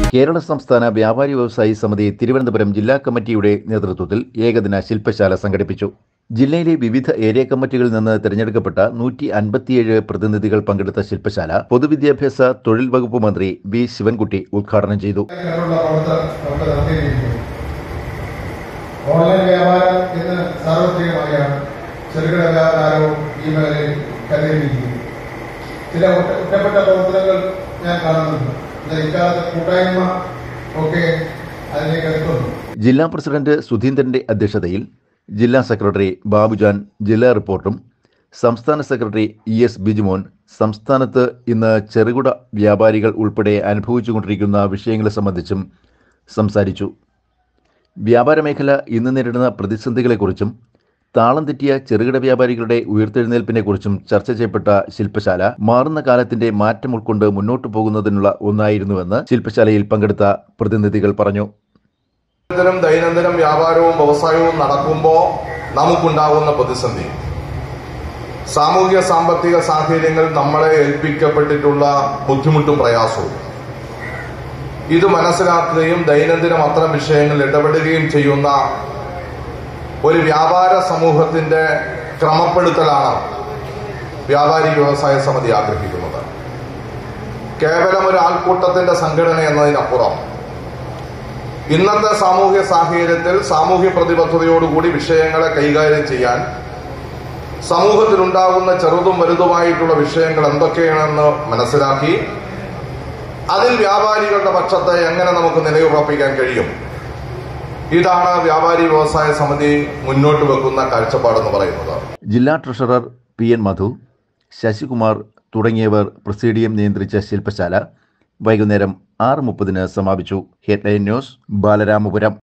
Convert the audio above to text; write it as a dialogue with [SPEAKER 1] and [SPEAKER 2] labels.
[SPEAKER 1] കേരള സംസ്ഥാന വ്യാപാരി വ്യവസായി സമിതി തിരുവനന്തപുരം ജില്ലാ കമ്മിറ്റിയുടെ നേതൃത്വത്തിൽ ഏകദിന ശില്പശാല സംഘടിപ്പിച്ചു ജില്ലയിലെ വിവിധ ഏരിയ കമ്മിറ്റികളിൽ നിന്ന് തിരഞ്ഞെടുക്കപ്പെട്ട നൂറ്റി അൻപത്തിയേഴ് പ്രതിനിധികൾ പങ്കെടുത്ത ശില്പശാല പൊതുവിദ്യാഭ്യാസ തൊഴിൽ വകുപ്പ് മന്ത്രി വി ശിവൻകുട്ടി ഉദ്ഘാടനം ചെയ്തു
[SPEAKER 2] കണ്ടുള്ള പ്രവർത്തനം നമുക്ക് നടത്തിയിരിക്കുന്നത് ഓൺലൈൻ വ്യാപാരം ഇന്ന് സാർവത്രികമായാണ് ചെറുകിട വ്യാപാരവും ഈ മേഖലയിൽ കരുതിയിരിക്കുന്നത് ചില ഒറ്റ- ഒറ്റപ്പെട്ട പ്രവർത്തനങ്ങൾ ഞാൻ കാണുന്നുണ്ട് എന്നാൽ ഇക്കാലത്ത് കൂട്ടായ്മ ഒക്കെ അതിലേക്ക് എത്തുന്നു
[SPEAKER 1] ജില്ലാ പ്രസിഡന്റ് സുധീന്ദ്രന്റെ അധ്യക്ഷതയിൽ ജില്ലാ സെക്രട്ടറി ബാബുജാൻ ജില്ലാ റിപ്പോർട്ടും സംസ്ഥാന സെക്രട്ടറി ഇ എസ് ബിജുമോൻ സംസ്ഥാനത്ത് ഇന്ന് ചെറുകിട വ്യാപാരികൾ ഉൾപ്പെടെ അനുഭവിച്ചുകൊണ്ടിരിക്കുന്ന വിഷയങ്ങളെ സംബന്ധിച്ചും സംസാരിച്ചു വ്യാപാര മേഖല ഇന്ന് നേരിടുന്ന പ്രതിസന്ധികളെക്കുറിച്ചും താളം തെറ്റിയ ചെറുകിട വ്യാപാരികളുടെ ഉയർത്തെഴുന്നേൽപ്പിനെക്കുറിച്ചും ചർച്ച ചെയ്യപ്പെട്ട ശില്പശാല മാറുന്ന കാലത്തിന്റെ മാറ്റം ഉൾക്കൊണ്ട് മുന്നോട്ടു പോകുന്നതിനുള്ള ഒന്നായിരുന്നുവെന്ന് ശില്പശാലയിൽ പങ്കെടുത്ത പ്രതിനിധികൾ പറഞ്ഞു
[SPEAKER 3] നിരന്തരം ദൈനംദിനം വ്യാപാരവും വ്യവസായവും നടക്കുമ്പോൾ നമുക്കുണ്ടാകുന്ന പ്രതിസന്ധി സാമൂഹിക സാമ്പത്തിക സാഹചര്യങ്ങൾ നമ്മളെ ഏൽപ്പിക്കപ്പെട്ടിട്ടുള്ള ബുദ്ധിമുട്ടും പ്രയാസവും ഇത് മനസ്സിലാക്കുകയും ദൈനംദിനം അത്തരം വിഷയങ്ങളിൽ ഇടപെടുകയും ചെയ്യുന്ന ഒരു വ്യാപാര സമൂഹത്തിന്റെ ക്രമപ്പെടുത്തലാണ് വ്യാപാരി വ്യവസായ സമിതി ആഗ്രഹിക്കുന്നത് കേവലം ഒരു ആൾക്കൂട്ടത്തിന്റെ സംഘടന എന്നതിനപ്പുറം ഇന്നത്തെ സാമൂഹ്യ സാഹചര്യത്തിൽ സാമൂഹ്യ പ്രതിബദ്ധതയോടുകൂടി വിഷയങ്ങളെ കൈകാര്യം ചെയ്യാൻ സമൂഹത്തിലുണ്ടാകുന്ന ചെറുതും വലുതുമായിട്ടുള്ള വിഷയങ്ങൾ എന്തൊക്കെയാണെന്ന് മനസ്സിലാക്കി അതിൽ വ്യാപാരികളുടെ പക്ഷത്തെ എങ്ങനെ നമുക്ക് നിലയുറപ്പിക്കാൻ കഴിയും ഇതാണ് വ്യാപാരി വ്യവസായ സമിതി മുന്നോട്ട് വെക്കുന്ന കാഴ്ചപ്പാടെന്ന് പറയുന്നത്
[SPEAKER 1] ജില്ലാ treasurer P N Madhu Sasikumar തുടങ്ങിയവർ പ്രസിഡിയം നിയന്ത്രിച്ച ശില്പശാല വൈകുന്നേരം ആറ് മുപ്പതിന് സമാപിച്ചു ഹെഡ്ലൈൻ ന്യൂസ് ബാലരാമപുരം